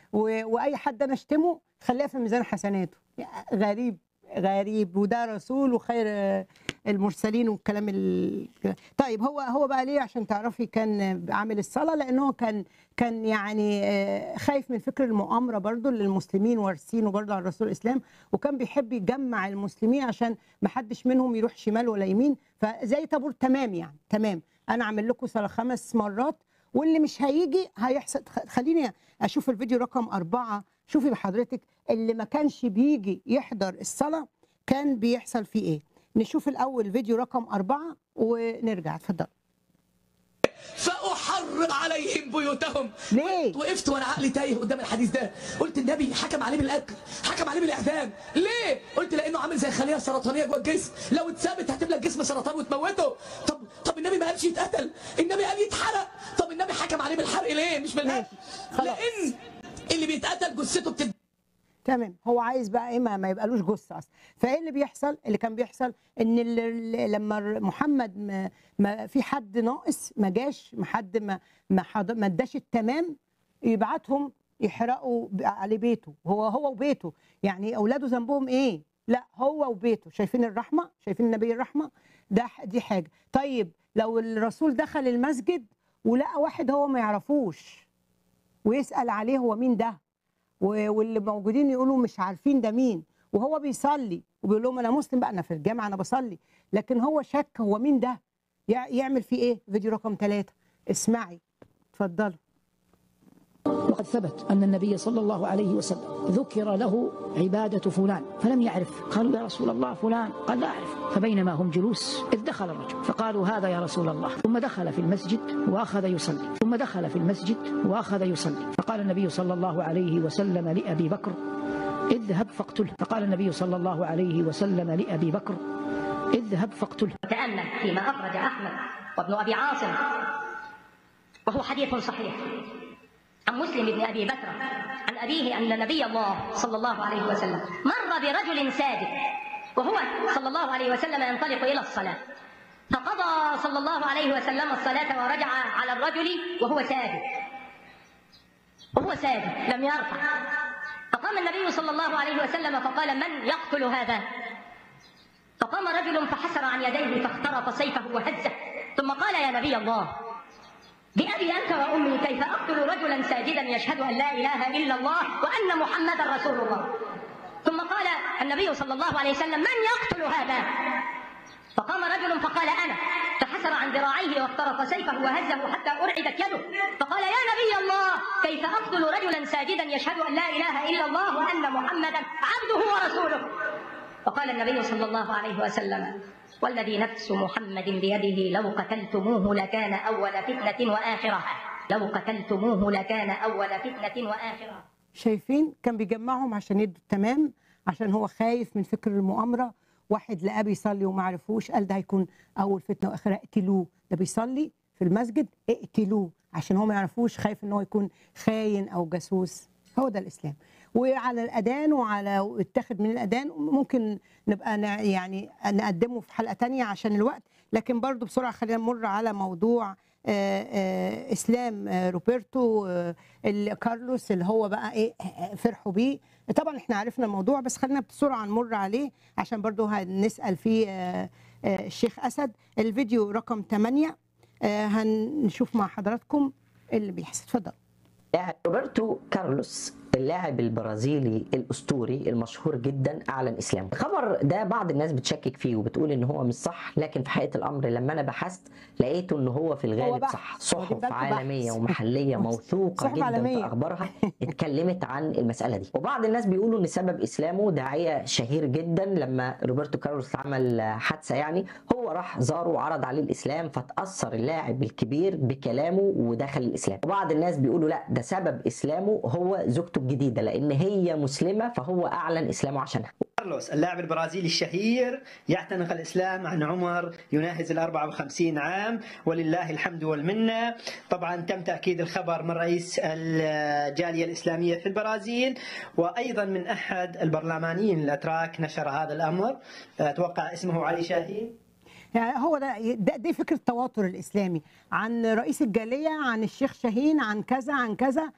و... واي حد انا اشتمه خليها في ميزان حسناته غريب غريب وده رسول وخير المرسلين والكلام ال... طيب هو هو بقى ليه عشان تعرفي كان عامل الصلاه لان هو كان كان يعني آه، خايف من فكر المؤامره برضو اللي المسلمين وارثينه برضو على الرسول الاسلام وكان بيحب يجمع المسلمين عشان ما حدش منهم يروح شمال ولا يمين فزي طابور تمام يعني تمام انا اعمل لكم صلاه خمس مرات واللي مش هيجي هيحصل خ- خليني اشوف الفيديو رقم أربعة شوفي بحضرتك اللي ما كانش بيجي يحضر الصلاة كان بيحصل فيه ايه نشوف الاول فيديو رقم أربعة ونرجع اتفضل فأحرق عليهم بيوتهم ليه؟ وقفت وانا عقلي تايه قدام الحديث ده قلت النبي حكم عليه بالقتل حكم عليه بالاعدام ليه قلت لانه عامل زي خليه سرطانيه جوه الجسم لو اتثبت هتملى الجسم سرطان وتموته طب طب النبي ما قالش يتقتل النبي قال يتحرق طب النبي حكم عليه بالحرق ليه مش بالقتل خلاص. لان اللي بيتقتل جثته بتت تمام هو عايز بقى ايه ما, ما يبقالوش جثه اصلا فايه اللي بيحصل اللي كان بيحصل ان ال- ال- لما ال- محمد ما, ما في حد ناقص ما جاش ما حد ما ما, حض- ما اداش التمام يبعتهم يحرقوا ب- عليه بيته هو هو وبيته يعني اولاده ذنبهم ايه لا هو وبيته شايفين الرحمه شايفين النبي الرحمه ده ح- دي حاجه طيب لو الرسول دخل المسجد ولقى واحد هو ما يعرفوش ويسال عليه هو مين ده و- واللي موجودين يقولوا مش عارفين ده مين وهو بيصلي وبيقول لهم انا مسلم بقى انا في الجامعه انا بصلي لكن هو شك هو مين ده يع- يعمل فيه ايه فيديو رقم ثلاثة اسمعي اتفضلوا وقد ثبت أن النبي صلى الله عليه وسلم ذكر له عبادة فلان فلم يعرف قالوا يا رسول الله فلان قال لا أعرف فبينما هم جلوس إذ دخل الرجل فقالوا هذا يا رسول الله ثم دخل في المسجد وأخذ يصلي ثم دخل في المسجد وأخذ يصلي فقال النبي صلى الله عليه وسلم لأبي بكر اذهب فاقتله فقال النبي صلى الله عليه وسلم لأبي بكر اذهب فاقتله تأمل فيما أخرج أحمد وابن أبي عاصم وهو حديث صحيح عن مسلم بن أبي بكر عن أبيه أن نبي الله صلى الله عليه وسلم مر برجل ساجد وهو صلى الله عليه وسلم ينطلق إلى الصلاة فقضى صلى الله عليه وسلم الصلاة ورجع على الرجل وهو ساجد وهو ساجد لم يرفع فقام النبي صلى الله عليه وسلم فقال من يقتل هذا فقام رجل فحسر عن يديه فاخترط سيفه وهزه ثم قال يا نبي الله بأبي أنت وأمي كيف أقتل رجلا ساجدا يشهد أن لا إله إلا الله وأن محمدا رسول الله ثم قال النبي صلى الله عليه وسلم من يقتل هذا فقام رجل فقال أنا فحسر عن ذراعيه واخترق سيفه وهزه حتى أرعدت يده فقال يا نبي الله كيف أقتل رجلا ساجدا يشهد أن لا إله إلا الله وأن محمدا عبده ورسوله فقال النبي صلى الله عليه وسلم والذي نفس محمد بيده لو قتلتموه لكان أول فتنة وآخرها لو قتلتموه لكان أول فتنة وآخرها شايفين كان بيجمعهم عشان يدوا التمام عشان هو خايف من فكر المؤامره واحد لقاه بيصلي وما عرفوش قال ده هيكون اول فتنه واخرها اقتلوه ده بيصلي في المسجد اقتلوه عشان هو ما يعرفوش خايف ان هو يكون خاين او جاسوس هو ده الاسلام وعلى الاذان وعلى اتخذ من الاذان ممكن نبقى نع- يعني نقدمه في حلقه تانية عشان الوقت لكن برضو بسرعه خلينا نمر على موضوع آه، آه، اسلام آه، روبرتو آه، اللي كارلوس اللي هو بقى ايه آه، فرحوا بيه طبعا احنا عرفنا الموضوع بس خلينا بسرعه نمر عليه عشان برضو هنسال فيه آه، آه، الشيخ اسد الفيديو رقم 8 آه، هنشوف مع حضراتكم اللي بيحصل اتفضل لاعب روبرتو كارلوس اللاعب البرازيلي الاسطوري المشهور جدا اعلن اسلامه الخبر ده بعض الناس بتشكك فيه وبتقول ان هو مش صح لكن في حقيقه الامر لما انا بحثت لقيته ان هو في الغالب بحث. صح واخدين صحف بالكم عالميه بحث. ومحليه موثوقه صحف جدا عالمية. في اخبارها اتكلمت عن المساله دي وبعض الناس بيقولوا ان سبب اسلامه داعيه شهير جدا لما روبرتو كارلوس عمل حادثه يعني هو راح زاره وعرض عليه الاسلام فتاثر اللاعب الكبير بكلامه ودخل الاسلام وبعض الناس بيقولوا لا ده سبب اسلامه هو زوجته الجديده لان هي مسلمه فهو اعلن اسلامه عشانها كارلوس اللاعب البرازيلي الشهير يعتنق الإسلام عن عمر يناهز ال 54 عام ولله الحمد والمنة طبعا تم تأكيد الخبر من رئيس الجالية الإسلامية في البرازيل وأيضا من أحد البرلمانيين الأتراك نشر هذا الأمر أتوقع اسمه علي شاهين يعني هو ده, ده دي فكره التواتر الاسلامي عن رئيس الجاليه عن الشيخ شاهين عن كذا عن كذا